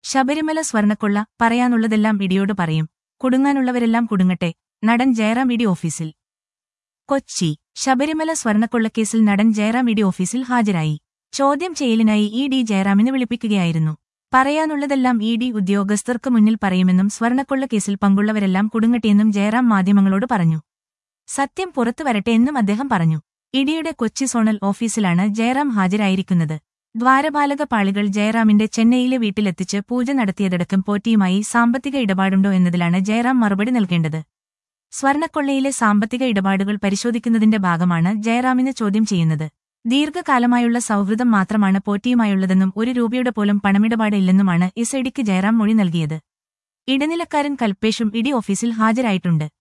ശബരിമല സ്വർണക്കൊള്ള പറയാനുള്ളതെല്ലാം ഇടിയോട് പറയും കുടുങ്ങാനുള്ളവരെല്ലാം കുടുങ്ങട്ടെ നടൻ ജയറാം ഇടി ഓഫീസിൽ കൊച്ചി ശബരിമല സ്വർണക്കൊള്ളക്കേസിൽ നടൻ ജയറാം ഇടി ഓഫീസിൽ ഹാജരായി ചോദ്യം ചെയ്യലിനായി ഇ ഡി ജയറാമിനെ വിളിപ്പിക്കുകയായിരുന്നു പറയാനുള്ളതെല്ലാം ഇ ഡി ഉദ്യോഗസ്ഥർക്ക് മുന്നിൽ പറയുമെന്നും സ്വർണക്കൊള്ള കേസിൽ പങ്കുള്ളവരെല്ലാം കുടുങ്ങട്ടെയെന്നും ജയറാം മാധ്യമങ്ങളോട് പറഞ്ഞു സത്യം പുറത്തു വരട്ടെ എന്നും അദ്ദേഹം പറഞ്ഞു ഇഡിയുടെ കൊച്ചി സോണൽ ഓഫീസിലാണ് ജയറാം ഹാജരായിരിക്കുന്നത് ദ്വാരപാലക പാളികൾ ജയറാമിന്റെ ചെന്നൈയിലെ വീട്ടിലെത്തിച്ച് പൂജ നടത്തിയതടക്കം പോറ്റിയുമായി സാമ്പത്തിക ഇടപാടുണ്ടോ എന്നതിലാണ് ജയറാം മറുപടി നൽകേണ്ടത് സ്വർണക്കൊള്ളയിലെ സാമ്പത്തിക ഇടപാടുകൾ പരിശോധിക്കുന്നതിന്റെ ഭാഗമാണ് ജയറാമിന് ചോദ്യം ചെയ്യുന്നത് ദീർഘകാലമായുള്ള സൗഹൃദം മാത്രമാണ് പോറ്റിയുമായുള്ളതെന്നും ഒരു രൂപയുടെ പോലും പണമിടപാട് ഇല്ലെന്നുമാണ് ഇസൈഡിക്ക് ജയറാം മൊഴി നൽകിയത് ഇടനിലക്കാരൻ കൽപ്പേഷും ഇഡി ഓഫീസിൽ ഹാജരായിട്ടുണ്ട്